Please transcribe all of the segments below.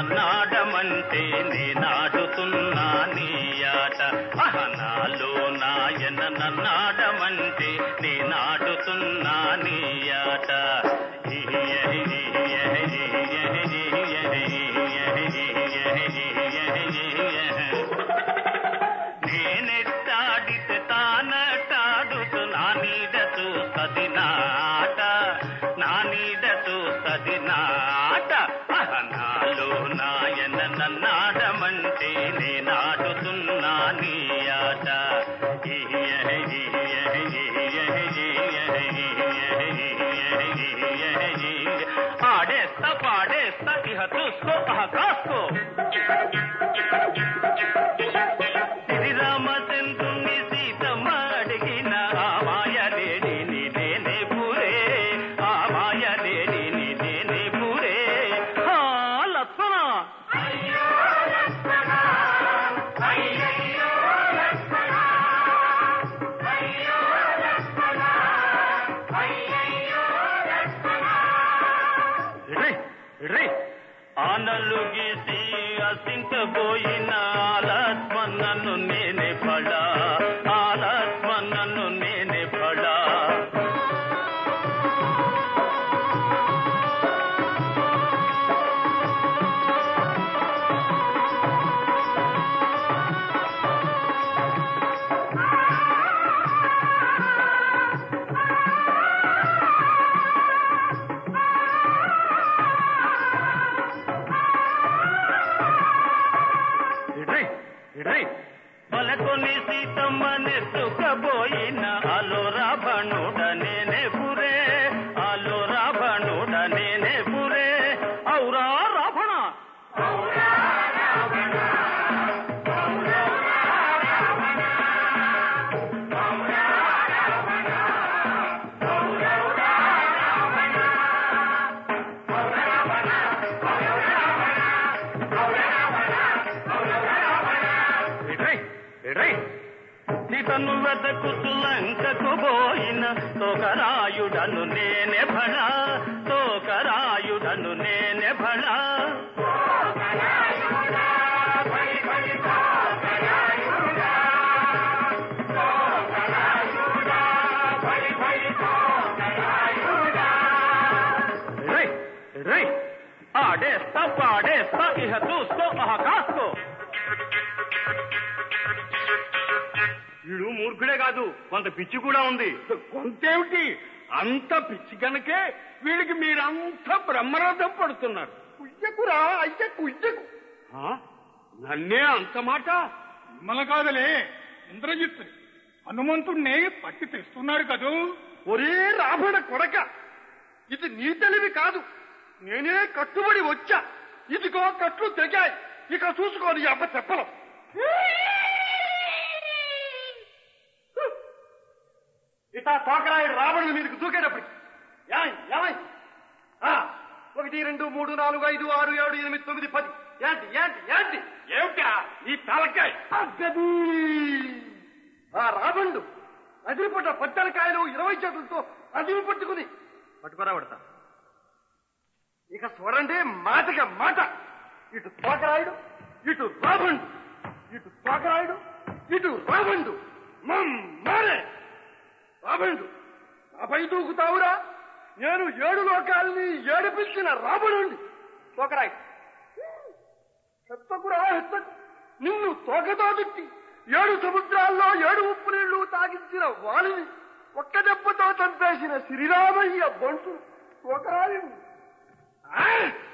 నన్నాడమంటే నేనాడుతున్నా నీ ఆట అహనాలో నాయన నన్నాడమంటే నేనాడుతున్నా నీ ఆట నేనెట్టాడితే తానటాడుతూ నా నీడ చూస్తది నాట నా నీడ చూస్తది నాట అహనాలో నాయన నన్నాడమంటే నేనాడుతున్నా నీ ఆట ఆడేస్తా పాడేస్తా ఇహ చూసుకో అహ కాసుకో శ్రీరామచంద్రుని సీతమ్మ అడిగిన ఆ మాయలేడిని నేనే పూరే ఆ మాయలేడిని నేనే పూరే ఆ లక్ష్మణ ఇడ్రి, ఇడ్రి. ఆనలు గీసి అసింకపోయిన ఆలస్మన్నను నేనే పడా ఆలస్మన్నను నేనే పడా ఇడ్రి, ఇడ్రి. పలకొని సీతమ్మ నెత్తుకబోయిన అలో రావణుడ నేనే పురే అలో రావణుడ నేనే పురే ఔరా రావణ ఇడ్రి, ఇడ్రి. సీతను వెతకుతూ లంకకు పోయిన తోకరాయుడను నేనే భళ తోకరాయుడను నేనే భళ ఇడ్రి, ఇడ్రి. ఆడేస్తా పాడేస్తా ఇహ చూసుకో అహ కాసుకో వీడు మూర్ఖుడే కాదు కొంత పిచ్చి కూడా ఉంది కొంతేమిటి అంత పిచ్చి కనుకే వీడికి మీరంతా బ్రహ్మరథం పడుతున్నారు కుయ్యకురా అయ్య కుయ్యకు ఆ? నన్నే అంత మాట మిమ్మల్ని కాదులే ఇంద్రజిత్ హనుమంతుణ్ణి పట్టి తెస్తున్నాడు కదూ ఒరే రాబడ కొడక ఇది నీ తెలివి కాదు నేనే కట్టుబడి వచ్చా ఇదిగో కట్లు తెగాయి ఇక చూసుకోని అబ్బ చెప్పలం ఇట తోకరాయుడు రావణుని మీదకి దూకేటప్పటికి ఏయ్, ఏయ్? ఆ, ఒకటి రెండు మూడు నాలుగు ఐదు ఆరు ఏడు ఎనిమిది తొమ్మిది పది ఏంటి ఏంటి ఏంటి ఏమిటా ఈ తలకాయ్ అగ్గది ఆ రావణుడు అదిరిపడ్డ పట్టెలకాయలు ఇరవై చేతులతో అదిరి పట్టుకుని పట్టుకురా పడతా ఇక చూడండి మాటగా మాట ఇటు తోకరాయుడు ఇటు రావణుడు ఇటు తోకరాయుడు ఇటు రావణుడు మమ్మారే రావణుడు నాపై దూకుతావురా నేను ఏడు లోకాల్ని ఏడిపించిన రావణుండి తోకరాయుడు హెత్తకురా హెత్తకు నిన్ను తోకతో తిట్టి ఏడు సముద్రాల్లో ఏడు ఉప్పు నీళ్లు తాగించిన వాలిని ఒక్క దెబ్బతో చంపేసిన శ్రీరామయ్య బంటు తోకరాయుడు ఆ!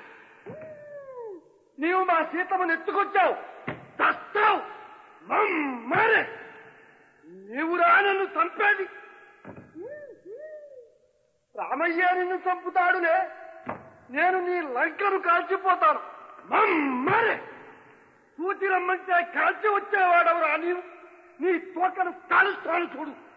నీవు మా సీతమ్మను ఎత్తుకొచ్చావు చస్తావు మమ్మారే నీవురా నన్ను చంపేది రామయ్య నిన్ను చంపుతాడులే నేను నీ లంకను కాల్చిపోతాను మమ్మారే కూచి రమ్మంటే కాల్చి వచ్చేవాడవురా నీవు నీ తోకను కాలుస్తాను చూడు